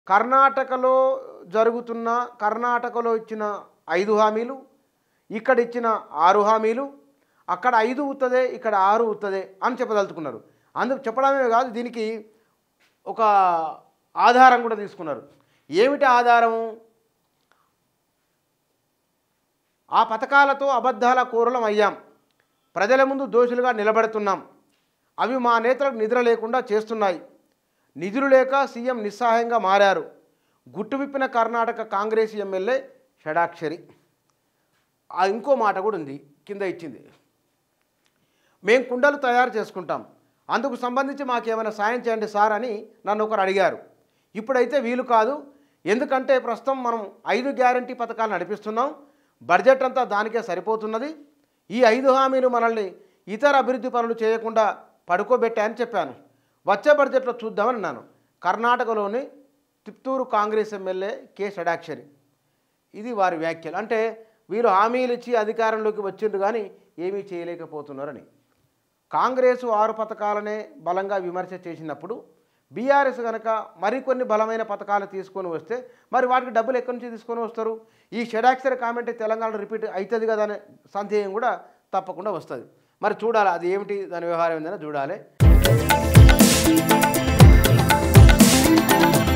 కర్ణాటకలో జరుగుతున్న కర్ణాటకలో ఇచ్చిన ఐదు హామీలు ఇక్కడ ఇచ్చిన ఆరు హామీలు అక్కడ ఐదు ఉత్తదే ఇక్కడ ఆరు ఉత్తదే అని చెప్పదలుచుకున్నారు అందుకు చెప్పడమే కాదు దీనికి ఒక ఆధారం కూడా తీసుకున్నారు ఏమిటి ఆధారము ఆ పథకాలతో అబద్ధాల కూరలం అయ్యాం ప్రజల ముందు దోషులుగా నిలబడుతున్నాం అవి మా నేతలకు నిద్ర లేకుండా చేస్తున్నాయి నిధులు లేక సీఎం నిస్సహాయంగా మారారు గుట్టు విప్పిన కర్ణాటక కాంగ్రెస్ ఎమ్మెల్యే షడాక్షరి ఆ ఇంకో మాట కూడా ఉంది కింద ఇచ్చింది మేము కుండలు తయారు చేసుకుంటాం అందుకు సంబంధించి మాకేమైనా సాయం చేయండి సార్ అని నన్ను ఒకరు అడిగారు ఇప్పుడైతే వీలు కాదు ఎందుకంటే ప్రస్తుతం మనం ఐదు గ్యారంటీ పథకాలు నడిపిస్తున్నాం బడ్జెట్ అంతా దానికే సరిపోతున్నది ఈ ఐదు హామీలు మనల్ని ఇతర అభివృద్ధి పనులు చేయకుండా పడుకోబెట్టాయని చెప్పాను వచ్చే బడ్జెట్లో చూద్దామని అన్నాను కర్ణాటకలోని తిప్తూరు కాంగ్రెస్ ఎమ్మెల్యే కె షడాక్షరి ఇది వారి వ్యాఖ్యలు అంటే వీరు హామీలు ఇచ్చి అధికారంలోకి వచ్చిండ్రు కానీ ఏమీ చేయలేకపోతున్నారని కాంగ్రెసు ఆరు పథకాలనే బలంగా విమర్శ చేసినప్పుడు బీఆర్ఎస్ కనుక మరికొన్ని బలమైన పథకాలు తీసుకొని వస్తే మరి వాటికి డబ్బులు ఎక్కడి నుంచి తీసుకొని వస్తారు ఈ షడాక్షర కామెంట్ తెలంగాణలో రిపీట్ అవుతుంది కదా అనే సందేహం కూడా తప్పకుండా వస్తుంది మరి చూడాలి అది ఏమిటి దాని వ్యవహారం ఏందని చూడాలి